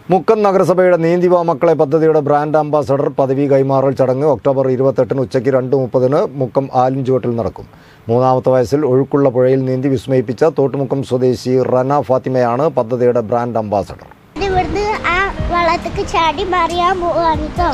മുക്കം നഗരസഭയുടെ നീന്തിവാ മക്കളെ പദ്ധതിയുടെ ബ്രാൻഡ് അംബാസഡർ പദവി കൈമാറൽ ചടങ്ങ് ഒക്ടോബർ ഇരുപത്തെട്ടിന് ഉച്ചയ്ക്ക് രണ്ട് മുപ്പതിന് മുക്കം ആലിൻചുവട്ടിൽ നടക്കും മൂന്നാമത്തെ വയസ്സിൽ ഒഴുക്കുള്ള പുഴയിൽ നീന്തി വിസ്മയിപ്പിച്ച തോട്ടുമുക്കം സ്വദേശി റന ഫാത്തിമയാണ് പദ്ധതിയുടെ ബ്രാൻഡ് അംബാസഡർ ഇവിടുന്ന് ആ വള്ളത്തേക്ക് ചാടി മറിയാൻ പോവാണ് കേട്ടോ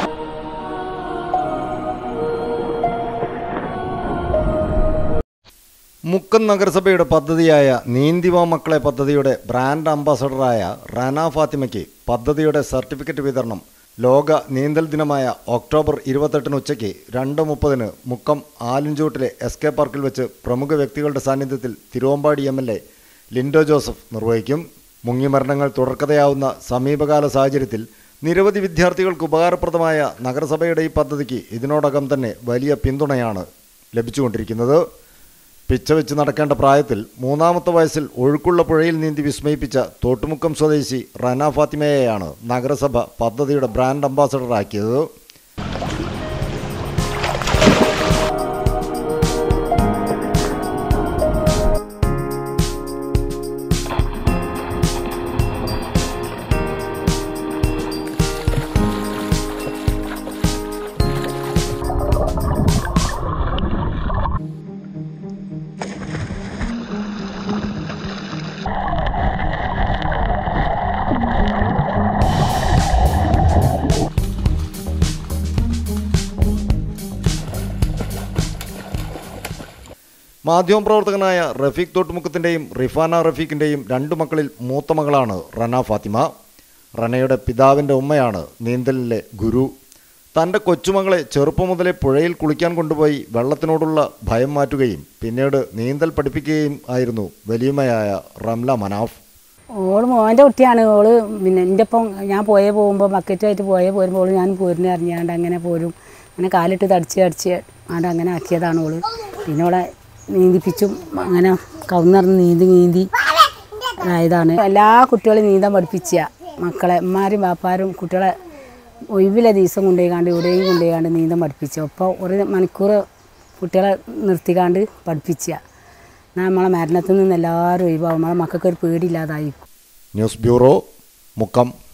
മുക്കം നഗരസഭയുടെ പദ്ധതിയായ നീന്തിവാ മക്കളെ പദ്ധതിയുടെ ബ്രാൻഡ് അംബാസഡറായ റന ഫാത്തിമയ്ക്ക് പദ്ധതിയുടെ സർട്ടിഫിക്കറ്റ് വിതരണം ലോക നീന്തൽ ദിനമായ ഒക്ടോബർ ഇരുപത്തെട്ടിന് ഉച്ചയ്ക്ക് രണ്ട് മുപ്പതിന് മുക്കം ആലിൻചൂട്ടിലെ എസ് കെ പാർക്കിൽ വെച്ച് പ്രമുഖ വ്യക്തികളുടെ സാന്നിധ്യത്തിൽ Thiruvambady M L A Linto Joseph നിർവഹിക്കും മുങ്ങിമരണങ്ങൾ തുടർക്കഥയാവുന്ന സമീപകാല സാഹചര്യത്തിൽ നിരവധി വിദ്യാർത്ഥികൾക്ക് ഉപകാരപ്രദമായ നഗരസഭയുടെ ഈ പദ്ധതിക്ക് ഇതിനോടകം തന്നെ വലിയ പിന്തുണയാണ് ലഭിച്ചുകൊണ്ടിരിക്കുന്നത് പിച്ച വെച്ച് നടക്കേണ്ട പ്രായത്തിൽ മൂന്നാമത്തെ വയസ്സിൽ ഒഴുക്കുള്ള പുഴയിൽ നീന്തി വിസ്മയിപ്പിച്ച തോട്ടുമുക്കം സ്വദേശി റന ഫാത്തിമയെയാണ് നഗരസഭ പദ്ധതിയുടെ ബ്രാൻഡ് അംബാസഡറാക്കിയത് മാധ്യമപ്രവർത്തകനായ റഫീഖ് തോട്ടുമുക്കത്തിൻ്റെയും റിഫാന റഫീഖിൻ്റെയും രണ്ടു മക്കളിൽ മൂത്ത മകളാണ് റന ഫാത്തിമ റനയുടെ പിതാവിൻ്റെ ഉമ്മയാണ് നീന്തലിലെ ഗുരു തൻ്റെ കൊച്ചുമകളെ ചെറുപ്പം മുതലേ പുഴയിൽ കുളിക്കാൻ കൊണ്ടുപോയി വെള്ളത്തിനോടുള്ള ഭയം മാറ്റുകയും പിന്നീട് നീന്തൽ പഠിപ്പിക്കുകയും ആയിരുന്നു വലിയമ്മയായ റംല മനാഫ് ഓള് മോൻ്റെ കുട്ടിയാണ് ഓള് പിന്നെ എൻ്റെ ഒപ്പം ഞാൻ പോയേ പോകുമ്പോൾ ബക്കറ്റുമായിട്ട് പോയേ പോരുമ്പോൾ ഓള് ഞാൻ പോരുന്ന അറിഞ്ഞാണ്ട് അങ്ങനെ പോരും അങ്ങനെ കാലിട്ട് തടിച്ച് തടിച്ച് ആണ്ട് അങ്ങനെ ആക്കിയതാണ് ഓള് പിന്നെ ഓളെ നീന്തിപ്പിച്ചും അങ്ങനെ കവുന്നിറന്ന് നീന്തി നീന്തി ആയതാണ് എല്ലാ കുട്ടികളെയും നീന്താൻ പഠിപ്പിച്ച മക്കളെ ഉമ്മാരും ബാപ്പാരും കുട്ടികളെ ഒഴിവിലെ ദിവസം കൊണ്ടുപോയിക്കാണ്ട് എവിടെയും കൊണ്ടുപോയിക്കാണ്ട് നീന്തം പഠിപ്പിച്ച ഒപ്പം ഒരു മണിക്കൂർ കുട്ടികളെ നിർത്തിക്കാണ്ട് പഠിപ്പിച്ച എന്നാൽ നമ്മളെ മരണത്തിൽ നിന്ന് എല്ലാവരും ഒഴിവാകും നമ്മളെ മക്കൾക്ക് ഒരു പേടിയില്ലാതായിരിക്കും ന്യൂസ് ബ്യൂറോ മുക്കം